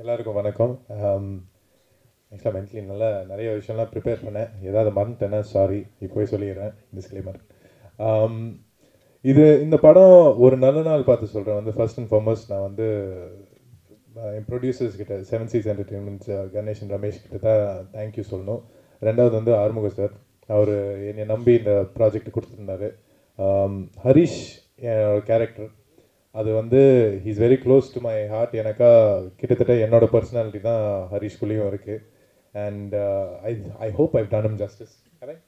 எல்லாருக்கும் வணக்கம் ஆக்சுவலாக மென்ட்லி நல்லா நிறைய விஷயம்லாம் ப்ரிப்பேர் பண்ணேன் ஏதாவது மறந்துட்டேன்னா சாரி இப்போவே சொல்லிடுறேன் டிஸ்க்ளைமர் இது இந்த படம் ஒரு நல்ல நாள் பார்த்து சொல்கிறேன் வந்து ஃபர்ஸ்ட் அண்ட் ஃபார்மஸ்ட் நான் வந்து அஹ், என் ப்ரொடியூசர்ஸ் கிட்ட seven seas entertainments Ganesan Ramesh கிட்ட தான் தேங்க்யூ சொல்லணும் ரெண்டாவது வந்து ஆறுமுக சார் அவர் என்னை நம்பி இந்த ப்ராஜெக்ட் கொடுத்துருந்தாரு ஆம், ஹரிஷ் என்னோட கேரக்டர் அது வந்து he's very close to my heart எனக்கா கிட்டத்தட்ட என்னோட பர்சனாலிட்டி தான் ஹரிஷ்குள்ளேயும் இருக்குது and I I hope I've done justice correct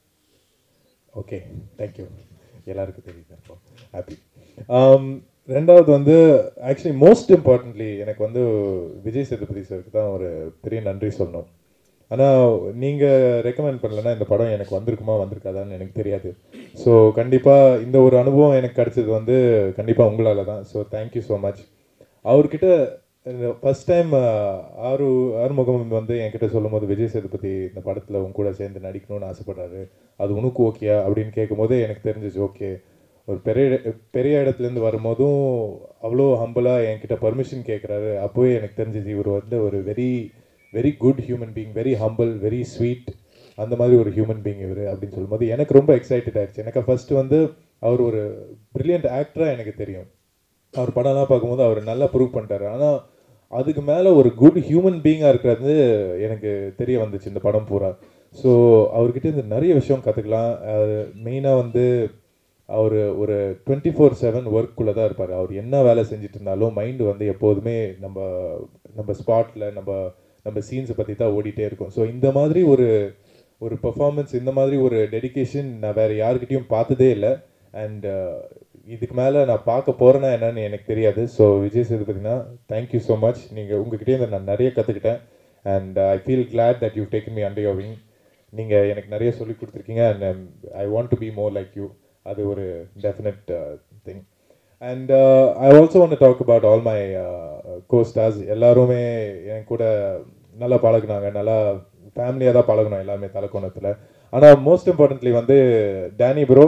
okay thank you எல்லாருக்கும் தெரியுது அப்போ ஹாப்பி ரெண்டாவது வந்து ஆக்சுவலி மோஸ்ட் இம்பார்ட்டன்ட்லி எனக்கு வந்து விஜய் சேதுபதி சாருக்கு தான் ஒரு பெரிய நன்றி சொல்லணும் ஆனால் நீங்கள் ரெக்கமெண்ட் பண்ணலன்னா இந்த படம் எனக்கு வந்திருக்குமா வந்திருக்காதான்னு எனக்கு தெரியாது ஸோ கண்டிப்பாக இந்த ஒரு அனுபவம் எனக்கு கிடைச்சது வந்து கண்டிப்பாக உங்களால் தான் ஸோ தேங்க்யூ ஸோ மச் அவர்கிட்ட ஃபர்ஸ்ட் டைம் ஆறு ஆறுமுகம் வந்து என்கிட்ட சொல்லும்போது விஜய் சேதுபதி இந்த படத்தில் உன் கூட சேர்ந்து நடிக்கணும்னு ஆசைப்படுறாரு அது உனக்கு ஓகேயா அப்படின்னு கேட்கும்போது எனக்கு தெரிஞ்சிச்சு ஓகே ஒரு பெரிய இட- பெரிய இடத்துலேருந்து வரும்போதும் அவ்வளோ ஹம்பிளாக என்கிட்ட பர்மிஷன் கேட்குறாரு அப்போவே எனக்கு தெரிஞ்சிச்சு இவர் வந்து ஒரு very very good human being very humble very sweet அந்த மாதிரி ஒரு ஹியூமன் பீங் இவர் அப்படின்னு சொல்லும்போது எனக்கு ரொம்ப எக்ஸைட்டட் ஆயிடுச்சு எனக்கு ஃபர்ஸ்ட் வந்து அவர் ஒரு பிரில்லியன்ட் ஆக்டராக எனக்கு தெரியும் அவர் படம்லாம் பார்க்கும்போது அவர் நல்லா ப்ரூவ் பண்ணிட்டாரு ஆனால் அதுக்கு மேலே ஒரு குட் ஹியூமன் பீயிங்காக இருக்கிறது எனக்கு தெரிய வந்துச்சு இந்த படம் பூரா ஸோ அவர்கிட்ட இருந்து நிறைய விஷயம் கற்றுக்கலாம் மெயினாக வந்து அவர் ஒரு டுவெண்ட்டி ஃபோர் செவன் ஒர்க்குள்ளே தான் இருப்பார் அவர் என்ன வேலை செஞ்சுட்டு இருந்தாலும் மைண்டு வந்து எப்போதுமே நம்ம நம்ம ஸ்பாட்டில் நம்ம நம்ம சீன்ஸை பற்றி தான் ஓடிட்டே இருக்கும் ஸோ இந்த மாதிரி ஒரு ஒரு பெர்ஃபார்மன்ஸ் இந்த மாதிரி ஒரு டெடிகேஷன் நான் வேறு யாருக்கிட்டையும் பார்த்ததே இல்லை அண்ட் இதுக்கு மேலே நான் பார்க்க போகிறேன்னா என்னன்னு எனக்கு தெரியாது ஸோ விஜய் சேதுபதினா தேங்க்யூ ஸோ மச் நீங்கள் உங்ககிட்டயே இருந்து நான் நிறைய கற்றுக்கிட்டேன் and I feel glad that you've taken me under your wing நீங்கள் எனக்கு நிறைய சொல்லி கொடுத்துருக்கீங்க and I want to be more like you அது ஒரு definite thing and I also want talk about all my co stars எல்லாருமே என் கூட நல்லா பழகுனாங்க நல்லா ஃபேமிலியாக தான் பழகணும் எல்லாமே தலக்கோணத்தில் ஆனால் மோஸ்ட் இம்பார்ட்டன்ட்லி வந்து டேனி ப்ரோ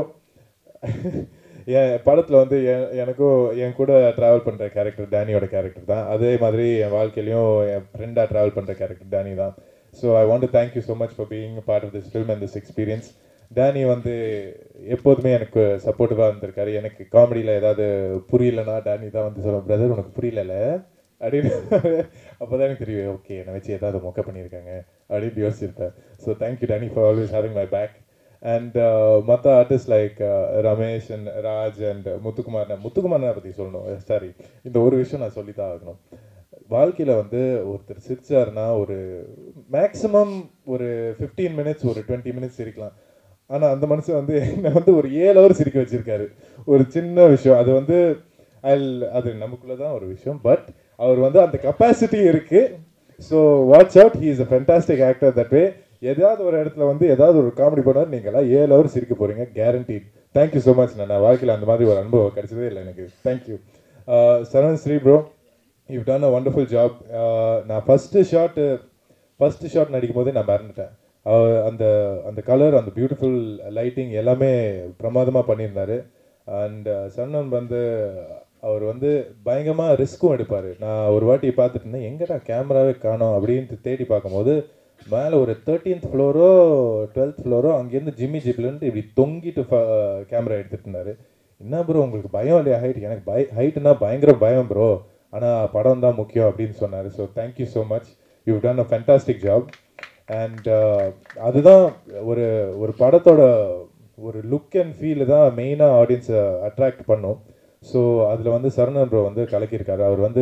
என் படத்தில் வந்து எ- எனக்கும் என் கூட ட்ராவல் பண்ணுற கேரக்டர் டேனியோட கேரக்டர் தான் அதே மாதிரி என் வாழ்க்கையிலையும் என் ஃப்ரெண்டாக ட்ராவல் பண்ணுற கேரக்டர் டேனி தான் so I want to thank you so much for being part of this film and this experience Danny வந்து எப்போதுமே எனக்கு சப்போர்ட்டிவாக இருந்திருக்காரு எனக்கு காமெடியில் ஏதாவது புரியலனா டேனி தான் வந்து சொல்லுவேன் பிரதர் உனக்கு புரியலல அப்படின்னு அப்போ தான் எனக்கு தெரியும் ஓகே என்னை வச்சு ஏதாவது மொக்க பண்ணியிருக்காங்க அப்படின்னு யோசிச்சிருப்பேன் so thank you Danny for always having my back and மற்ற artist like Ramesh and Raj and Muthukumar முத்துக்குமாரனை பற்றி சொல்லணும் சாரி இந்த ஒரு விஷயம் நான் சொல்லி தான் ஆகணும் வாழ்க்கையில் வந்து ஒருத்தர் சிரிச்சாருன்னா ஒரு மேக்ஸிமம் ஒரு ஃபிஃப்டீன் மினிட்ஸ் ஒரு டுவெண்ட்டி மினிட்ஸ் சிரிக்கலாம் ஆனால் அந்த மனுஷன் வந்து என்னை வந்து ஒரு ஏழு ஹவர் சிரிக்க வச்சிருக்காரு ஒரு சின்ன விஷயம் அது வந்து அல் அது நமக்குள்ளே தான் ஒரு விஷயம் பட் அவர் வந்து அந்த கெப்பாசிட்டி இருக்கு so watch out he is a fantastic actor that way ஏதாவது ஒரு இடத்துல வந்து ஏதாவது ஒரு காமெடி பண்ணால் நீங்களாம் ஏழு ஹவர் சிரிக்க போறீங்க கேரண்டி தேங்க்யூ ஸோ மச் நான் வாழ்க்கையில் அந்த மாதிரி ஒரு அனுபவம் கிடைச்சதே இல்லை எனக்கு thank you Saravan Shri bro you done a wonderful job நான் ஃபஸ்ட்டு ஷாட்டு ஃபஸ்ட்டு ஷாட் நடிக்கும் போதே நான் மறந்துட்டேன் அவர் அந்த அந்த கலர் அந்த பியூட்டிஃபுல் லைட்டிங் எல்லாமே பிரமாதமாக பண்ணியிருந்தாரு அண்ட் சரணன் வந்து அவர் வந்து பயங்கரமாக ரிஸ்க்கும் எடுப்பார் நான் ஒரு வாட்டி பார்த்துட்டு இருந்தேன் எங்கடா கேமராவே காணோம் அப்படின்ட்டு தேடி பார்க்கும்போது மேலே ஒரு தேர்ட்டீன்த் ஃப்ளோரோ டுவெல்த் ஃப்ளோரோ அங்கேருந்து ஜிம்மி ஜிப்லேருந்து இப்படி தொங்கிட்டு கேமரா எடுத்துட்டு இருந்தாரு என்ன ப்ரோ உங்களுக்கு பயம் இல்லையா ஹைட் எனக்கு பய ஹைட்டுனா பயங்கர பயம் ப்ரோ ஆனால் படம் தான் முக்கியம் அப்படின்னு சொன்னார் so thank you so much you done a fantastic job and அதுதான் ஒரு ஒரு படத்தோட ஒரு லுக் அண்ட் ஃபீல் தான் மெயினாக ஆடியன்ஸை அட்ராக்ட் பண்ணும் ஸோ அதில் வந்து சரணன் ப்ரோ வந்து கலக்கியிருக்காரு அவர் வந்து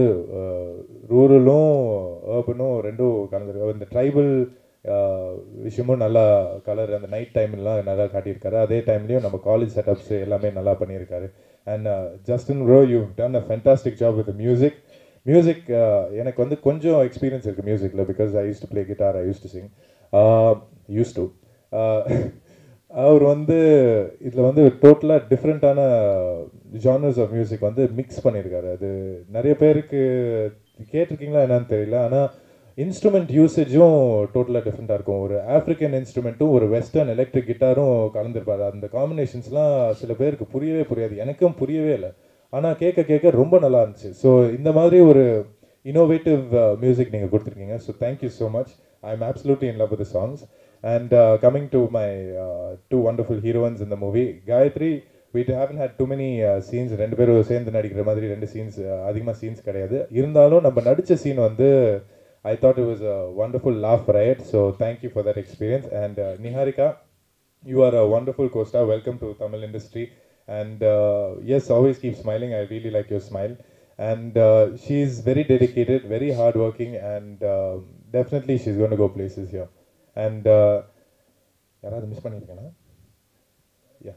ரூரலும் ஏர்பனும் ரெண்டும் கலந்துருக்காரு இந்த ட்ரைபல் விஷயமும் நல்லா கலர் அந்த நைட் டைம்லாம் நல்லா காட்டியிருக்காரு அதே டைம்லேயும் நம்ம காலேஜ் செட்டப்ஸ் எல்லாமே நல்லா பண்ணியிருக்காரு and Justin bro you done a fantastic job with music music எனக்கு வந்து கொஞ்சம் எக்ஸ்பீரியன்ஸ் இருக்குது மியூசிக்கில் because I use to play guitar I use to sing use to அவர் வந்து இதில் வந்து டோட்டலாக டிஃப்ரெண்ட்டான ஜானர்ஸ் ஆஃப் மியூசிக் வந்து மிக்ஸ் பண்ணியிருக்காரு அது நிறைய பேருக்கு கேட்டிருக்கீங்களா என்னன்னு தெரியல ஆனால் இன்ஸ்ட்ருமெண்ட் யூசேஜும் டோட்டலாக டிஃப்ரெண்ட்டாக இருக்கும் ஒரு ஆஃப்ரிக்கன் இன்ஸ்ட்ருமெண்ட்டும் ஒரு வெஸ்டர்ன் எலக்ட்ரிக் கிட்டாரும் கலந்துருப்பாரு அந்த காம்பினேஷன்ஸ்லாம் சில பேருக்கு புரியவே புரியாது எனக்கும் புரியவே இல்லை ஆனால் கேட்க கேட்க ரொம்ப நல்லா இருந்துச்சு ஸோ இந்த மாதிரி ஒரு இன்னோவேட்டிவ் மியூசிக் நீங்கள் கொடுத்துருக்கீங்க so thank you so much I am absolutely in love with the songs and uh, coming to my uh, two wonderful heroines in the movie Gayathri we haven't had too many uh, scenes ரெண்டு பேரும் சேர்ந்து நடிக்கிற மாதிரி ரெண்டு scenes அதிகமாக scenes கிடையாது இருந்தாலும் நம்ம நடித்த சீன் வந்து I thought it was a wonderful laugh riot so thank you for that experience and uh, Niharika you are a wonderful co-star welcome to tamil industry and uh, yes always keep smiling i really like your smile and uh, she's very dedicated very hardworking and uh, definitely she's going to go places here and uh, யாராவது miss பண்ணியிருக்கேனா yeah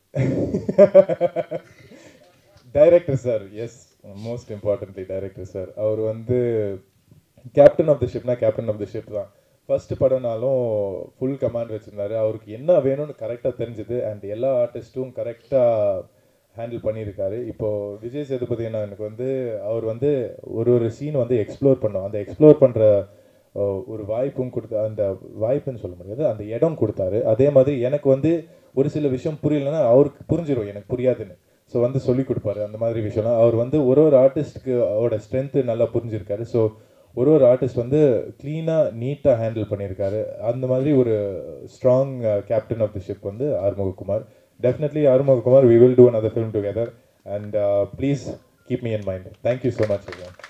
director sir yes most importantly director sir அவர் வந்து captain of the ஷிப்னா captain of the ship தான் first படம்னாலும் full command வச்சிருந்தாரு அவருக்கு என்ன வேணும்னு கரெக்டாக தெரிஞ்சுது அண்ட் எல்லா ஆர்டிஸ்ட்டும் கரெக்டாக ஹேண்டில் பண்ணியிருக்காரு இப்போ விஜய் சேதுபதி அண்ணா எனக்கு வந்து அவர் வந்து ஒரு ஒரு சீன் வந்து எக்ஸ்ப்ளோர் பண்ணோம் அந்த எக்ஸ்ப்ளோர் பண்ணுற ஒரு வாய்ப்பும் கொடுத்த அந்த வாய்ப்புன்னு சொல்ல முடியாது அந்த இடம் கொடுத்தாரு அதே மாதிரி எனக்கு வந்து ஒரு சில விஷயம் புரியலன்னா அவருக்கு புரிஞ்சிடும் எனக்கு புரியாதுன்னு ஸோ வந்து சொல்லி கொடுப்பாரு அந்த மாதிரி விஷயம்லாம் அவர் வந்து ஒரு ஒரு ஆர்டிஸ்ட்க்கு அவரோட ஸ்ட்ரென்த்து நல்லா புரிஞ்சிருக்காரு ஸோ ஒரு ஒரு ஆர்டிஸ்ட் வந்து க்ளீனாக நீட்டாக ஹேண்டில் பண்ணியிருக்காரு அந்த மாதிரி ஒரு strong captain of the ship வந்து Arumugakumar definitely Arumugakumar we will do another film together and uh, please keep me in mind thank you so much again